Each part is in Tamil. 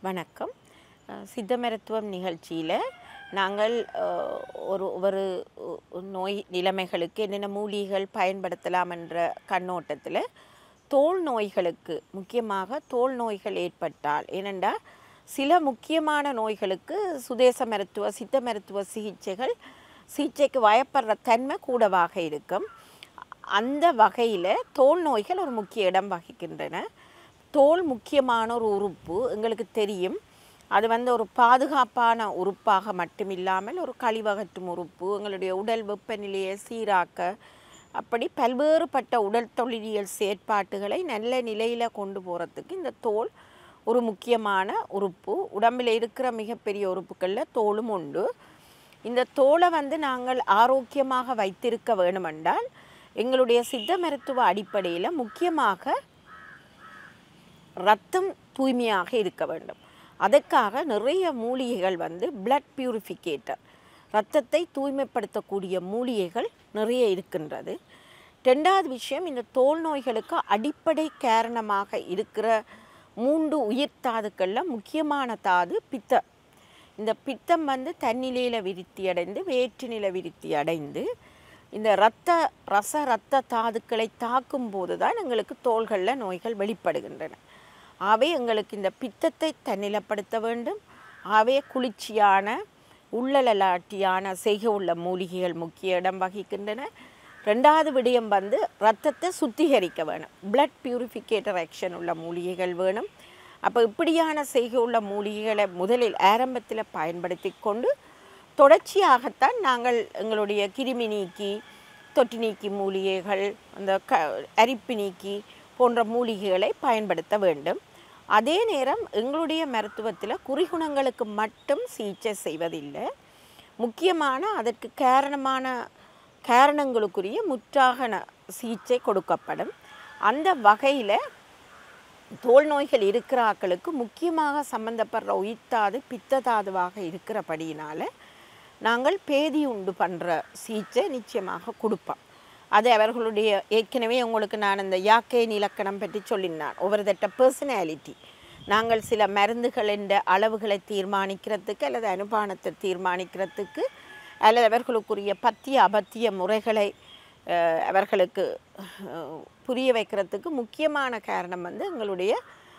வணக்கம் அஹ், சித்த மருத்துவம் நிகழ்ச்சியில் நாங்கள் அஹ், ஒரு ஒரு அஹ், நோய் நிலைமைகளுக்கு என்னென்ன மூலிகைகள் பயன்படுத்தலாம் என்ற கண்ணோட்டத்தில் தோல் நோய்களுக்கு முக்கியமாக தோல் நோய்கள் ஏற்பட்டால் ஏனென்றால் சில முக்கியமான நோய்களுக்கு சுதேச மருத்துவ சித்த மருத்துவ சிகிச்சைகள் சிகிச்சைக்கு வயப்படுற தன்மை கூடவாக இருக்கும் அந்த வகையில் தோல் நோய்கள் ஒரு முக்கிய இடம் வகிக்கின்றன தோல் முக்கியமான ஒரு உறுப்பு எங்களுக்கு தெரியும் அது வந்து ஒரு பாதுகாப்பான உறுப்பாக மட்டுமில்லாமல் ஒரு கழிவகற்றும் உறுப்பு எங்களுடைய உடல் வெப்பநிலையை சீராக்க அப்படி பல்வேறுபட்ட உடல் தொழிலியல் செயற்பாட்டுகளை நல்ல நிலையில் கொண்டு போகிறதுக்கு இந்த தோல் ஒரு முக்கியமான உறுப்பு உடம்பில் இருக்கிற மிகப்பெரிய உறுப்புகளில் தோலும் உண்டு இந்த தோலை வந்து நாங்கள் ஆரோக்கியமாக வைத்திருக்க வேணுமென்றால் எங்களுடைய சித்த மருத்துவ அடிப்படையில் முக்கியமாக ரத்தம் தூய்மையாக இருக்க வேண்டும் அதற்காக நிறைய மூலிகைகள் வந்து பிளட் பியூரிஃபிகேட்டர் ரத்தத்தை தூய்மைப்படுத்தக்கூடிய மூலிகைகள் நிறைய இருக்கின்றது ரெண்டாவது விஷயம் இந்த தோல் நோய்களுக்கு அடிப்படை காரணமாக இருக்கிற மூன்று உயிர் தாதுக்களில் முக்கியமான தாது பித்தம் இந்த பித்தம் வந்து தன்னிலையில் விருத்தி அடைந்து வேற்று நிலை விருத்தி அடைந்து இந்த இரத்த ரச இரத்த தாதுக்களை தாக்கும் போது தான் எங்களுக்கு தோள்களில் நோய்கள் வெளிப்படுகின்றன ஆகவே எங்களுக்கு இந்த பித்தத்தை தன்னிலப்படுத்த வேண்டும் ஆகவே குளிர்ச்சியான உள்ளலாட்டியான செய்கை உள்ள மூலிகைகள் முக்கிய இடம் வகிக்கின்றன ரெண்டாவது விடயம் வந்து ரத்தத்தை சுத்திகரிக்க வேணும் பிளட் பியூரிஃபிகேட்டர் ஆக்ஷன் உள்ள மூலிகைகள் வேணும் அப்போ இப்படியான செய்கை உள்ள மூலிகைகளை முதலில் ஆரம்பத்தில் பயன்படுத்தி கொண்டு தொடர்ச்சியாகத்தான் நாங்கள் எங்களுடைய கிருமி நீக்கி தொட்டி நீக்கி மூலிகைகள் அந்த க அரிப்பு நீக்கி போன்ற மூலிகைகளை பயன்படுத்த வேண்டும் அதே நேரம் எங்களுடைய மருத்துவத்தில் குறிகுணங்களுக்கு மட்டும் சிகிச்சை செய்வதில்லை முக்கியமான அதற்கு காரணமான காரணங்களுக்குரிய முற்றாகன சிகிச்சை கொடுக்கப்படும் அந்த வகையில் தோல் நோய்கள் இருக்கிற ஆக்களுக்கு முக்கியமாக சம்பந்தப்படுற உயிர்த்தாது பித்ததாதுவாக இருக்கிறபடியினால் நாங்கள் பேதி உண்டு பண்ணுற சிகிச்சை நிச்சயமாக கொடுப்போம் அது அவர்களுடைய ஏற்கனவே உங்களுக்கு நான் இந்த யாக்கை இலக்கணம் பற்றி சொல்லினான் ஒவ்வொரு தட்ட பர்சனாலிட்டி நாங்கள் சில மருந்துகளின் அளவுகளை தீர்மானிக்கிறதுக்கு அல்லது அனுபானத்தை தீர்மானிக்கிறதுக்கு அல்லது அவர்களுக்குரிய பத்திய அபத்திய முறைகளை அஹ், அவர்களுக்கு அஹ், புரிய வைக்கிறதுக்கு முக்கியமான காரணம் வந்து எங்களுடைய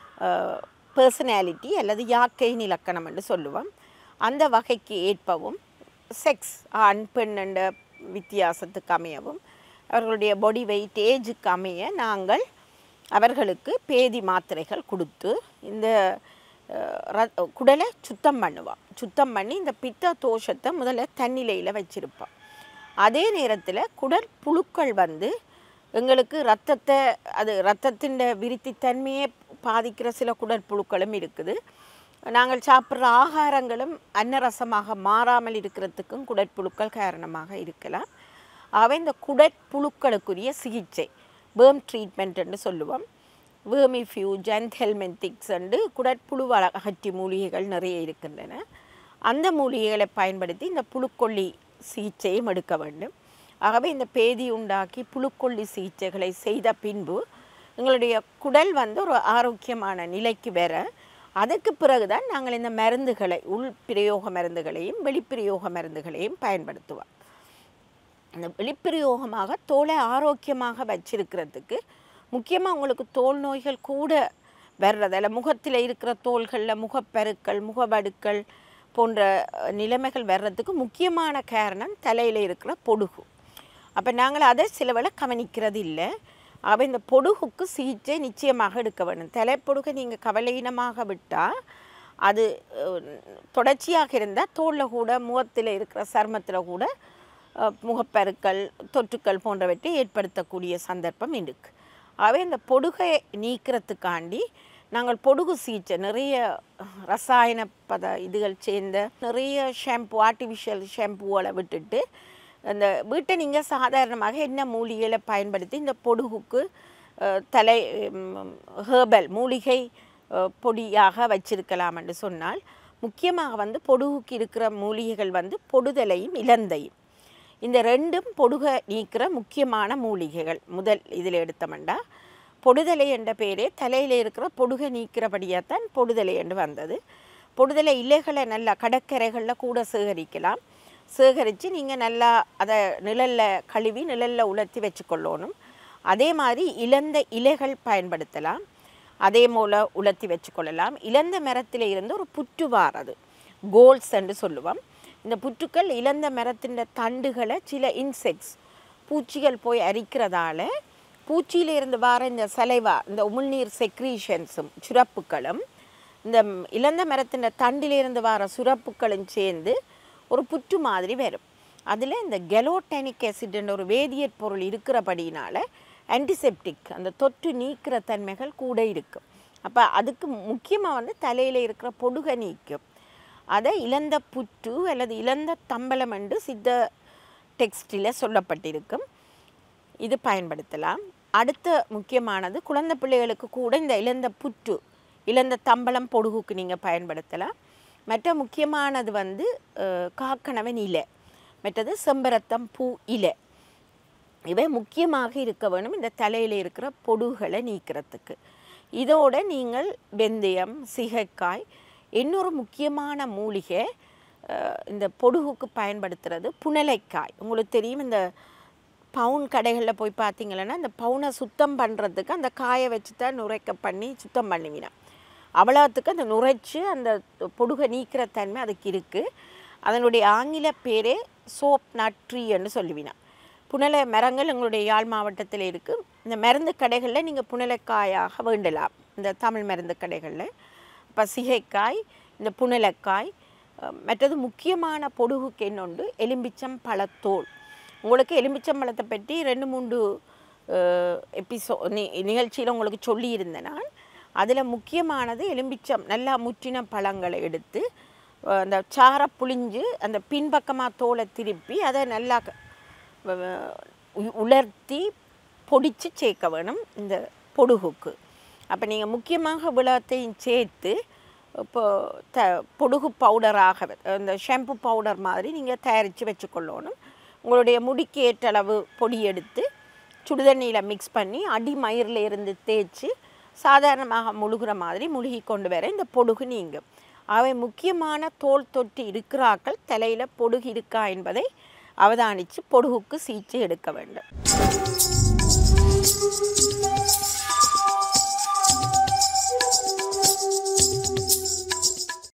பர்சனாலிட்டி அல்லது யாக்கை இலக்கணம் என்று சொல்லுவோம் அந்த வகைக்கு ஏற்பவும் செக்ஸ் ஆண் பெண் என்ற வித்தியாசத்துக்கு அமையவும் அவர்களுடைய பாடி வெயிட் ஏஜுக்கு அமைய நாங்கள் அவர்களுக்கு பேதி மாத்திரைகள் கொடுத்து இந்த அஹ், ர- குடலை சுத்தம் பண்ணுவோம் சுத்தம் பண்ணி இந்த பித்த தோஷத்தை முதல்ல தன்னிலையில் வச்சிருப்போம் அதே நேரத்தில் குடல் புழுக்கள் வந்து எங்களுக்கு ரத்தத்தை அது ரத்தத்தின் விருத்தி தன்மையை பாதிக்கிற சில குடற்புழுக்களும் இருக்குது நாங்கள் சாப்பிட்ற ஆகாரங்களும் அன்னரசமாக மாறாமல் இருக்கிறதுக்கும் குடற்புழுக்கள் காரணமாக இருக்கலாம் ஆகவே இந்த குடற்புழுக்களுக்குரிய சிகிச்சை பேர்ம் ட்ரீட்மெண்ட் என்று சொல்லுவோம் வேர்மிஃப்யூஜ் அண்ட் ஹெல்மென்திக்ஸ் என்று குடற்புழு வள- அகற்றி மூலிகைகள் நிறைய இருக்கின்றன அந்த மூலிகைகளை பயன்படுத்தி இந்த புழுக்கொல்லி சிகிச்சையும் எடுக்க வேண்டும் ஆகவே இந்த பேதி உண்டாக்கி புழுக்கொல்லி சிகிச்சைகளை செய்த பின்பு எங்களுடைய குடல் வந்து ஒரு ஆரோக்கியமான நிலைக்கு வர அதற்கு பிறகுதான் நாங்கள் இந்த மருந்துகளை உள் பிரயோக மருந்துகளையும் வெளிப்பிரயோக மருந்துகளையும் பயன்படுத்துவோம் அந்த வெளிப்பிரயோகமாக தோலை ஆரோக்கியமாக வச்சிருக்கிறதுக்கு முக்கியமாக உங்களுக்கு தோல் நோய்கள் கூட வர்றதில் முகத்தில் இருக்கிற தோள்களில் முகப்பெருக்கள் முகவடுக்கள் போன்ற அஹ், நிலைமைகள் வர்றதுக்கு முக்கியமான காரணம் தலையில் இருக்கிற பொடுகு அப்போ நாங்கள் அதை சில வேளை கவனிக்கிறது இல்லை அப்போ இந்த பொடுகுக்கு சிகிச்சை நிச்சயமாக எடுக்க வேண்டும் தலைப்பொடுகை நீங்கள் கவலையினமாக விட்டால் அது அஹ், தொடர்ச்சியாக இருந்தால் தோலில் கூட முகத்தில் இருக்கிற சருமத்தில் கூட அஹ், முகப்பெருக்கள் தொற்றுக்கள் போன்றவற்றை ஏற்படுத்தக்கூடிய சந்தர்ப்பம் இருக்குது ஆகவே இந்த பொடுகை நீக்கிறதுக்காண்டி நாங்கள் பொடுகு சிகிச்சை நிறைய ரசாயன பத இதுகள் சேர்ந்த நிறைய ஷாம்பு ஆர்டிஃபிஷியல் ஷாம்புகளை விட்டுட்டு அந்த வீட்டை நீங்கள் சாதாரணமாக என்ன மூலிகைகளை பயன்படுத்தி இந்த பொடுகுக்கு அஹ், தலை ஹேர்பல் மூலிகை அஹ், பொடியாக வச்சிருக்கலாம் என்று சொன்னால் முக்கியமாக வந்து பொடுகுக்கு இருக்கிற மூலிகைகள் வந்து பொடுதலையும் இலந்தையும் இந்த ரெண்டும் பொடுகை நீக்கிற முக்கியமான மூலிகைகள் முதல் இதில் எடுத்தோம்னா பொடுதலை என்ற பேரே தலையில் இருக்கிற பொடுகை நீக்கிறபடியாக தான் பொடுதலை என்று வந்தது பொடுதலை இலைகளை நல்லா கடற்கரைகளில் கூட சேகரிக்கலாம் சேகரித்து நீங்கள் நல்லா அதை நிழலில் கழுவி நிழலில் உலர்த்தி வச்சுக்கொள்ளணும் அதே மாதிரி இழந்த இலைகள் பயன்படுத்தலாம் அதே போல் உலர்த்தி வச்சுக்கொள்ளலாம் இழந்த மரத்தில் இருந்து ஒரு புற்று வாரது கோல்ஸ் என்று சொல்லுவோம் இந்த புற்றுக்கள் இழந்த மரத்தின் தண்டுகளை சில இன்செக்ட்ஸ் பூச்சிகள் போய் அரிக்கிறதால பூச்சியில இருந்து வர இந்த சலைவா இந்த உமிழ்நீர் செக்ரீஷன்ஸும் சுரப்புகளும் இந்த ம், இழந்த மரத்தின் தண்டிலிருந்து வர சுரப்புகளும் சேர்ந்து ஒரு புற்று மாதிரி வரும் அதில் இந்த கெலோடெனிக் ஆசிட்ன்ற ஒரு வேதியியற் பொருள் இருக்கிறபடினால ஆன்டிசெப்டிக் அந்த தொற்று நீக்கிற தன்மைகள் கூட இருக்கும் அப்போ அதுக்கு முக்கியமாக வந்து தலையில் இருக்கிற பொடுகை நீக்கும் அதை இழந்த புற்று அல்லது இழந்த தம்பலம் என்று சித்த டெக்ஸ்டில் சொல்லப்பட்டிருக்கும் இது பயன்படுத்தலாம் அடுத்த முக்கியமானது குழந்தை பிள்ளைகளுக்கு கூட இந்த இழந்த புற்று இழந்த தம்பலம் பொடுகுக்கு நீங்கள் பயன்படுத்தலாம் மற்ற முக்கியமானது வந்து அஹ், காக்கணவன் இலை மற்றது செம்பரத்தம் பூ இலை இவை முக்கியமாக இருக்க வேணும் இந்த தலையில் இருக்கிற பொடுகளை நீக்கிறதுக்கு இதோட நீங்கள் வெந்தயம் சிகைக்காய் இன்னொரு முக்கியமான மூலிகை அஹ், இந்த பொடுகுக்கு பயன்படுத்துறது புனலைக்காய் உங்களுக்கு தெரியும் இந்த பவுன் கடைகளில் போய் பார்த்தீங்கன்னா இந்த பவுனை சுத்தம் பண்ணுறதுக்கு அந்த காயை வச்சு தான் நுரைக்க பண்ணி சுத்தம் பண்ணுவினா அவ்வளோத்துக்கு அந்த நுரைச்சு அந்த பொடுகை நீக்கிற தன்மை அதுக்கு இருக்குது அதனுடைய ஆங்கில பேரே சோப் நட்ரின்னு சொல்லுவினா புனலை மரங்கள் எங்களுடைய யாழ் மாவட்டத்தில் இருக்குது இந்த மருந்து கடைகளில் நீங்கள் புனலைக்காயாக வேண்டலாம் இந்த தமிழ் மருந்து கடைகளில் இப்போ சிகைக்காய் இந்த புனலைக்காய் அஹ், மற்றது முக்கியமான பொடுகுக்கு என்னொண்டு எலும்பிச்சம் பழத்தோல் உங்களுக்கு எலும்பிச்சம்பழத்தை பற்றி ரெண்டு மூன்று எபிசோ நி நிகழ்ச்சியில் உங்களுக்கு சொல்லியிருந்தேன் நான் அதில் முக்கியமானது எலும்பிச்சம் நல்லா முற்றின பழங்களை எடுத்து அஹ், அந்த சாரை புழிஞ்சு அந்த பின்பக்கமாக தோலை திருப்பி அதை நல்லா க- வ- வ- உ- உலர்த்தி பொடிச்சு சேர்க்க வேணும் இந்த பொடுகுக்கு அப்போ நீங்கள் முக்கியமாக விளத்தையும் சேர்த்து இப்போ த பொடுகு பவுடராக இந்த ஷாம்பு பவுடர் மாதிரி நீங்கள் தயாரித்து வச்சுக்கொள்ளணும் உங்களுடைய முடிக்கு ஏற்ற அளவு பொடி எடுத்து சுடுதண்ணியில் மிக்ஸ் பண்ணி அடி மயிரில் இருந்து தேய்ச்சி சாதாரணமாக முழுகிற மாதிரி முழுகி கொண்டு வர இந்த பொடுகு நீங்கும் அவை முக்கியமான தோல் தொட்டி இருக்கிறாக்கள் தலையில் பொடுகு இருக்கா என்பதை அவதானித்து பொடுகுக்கு சீச்சு எடுக்க வேண்டும்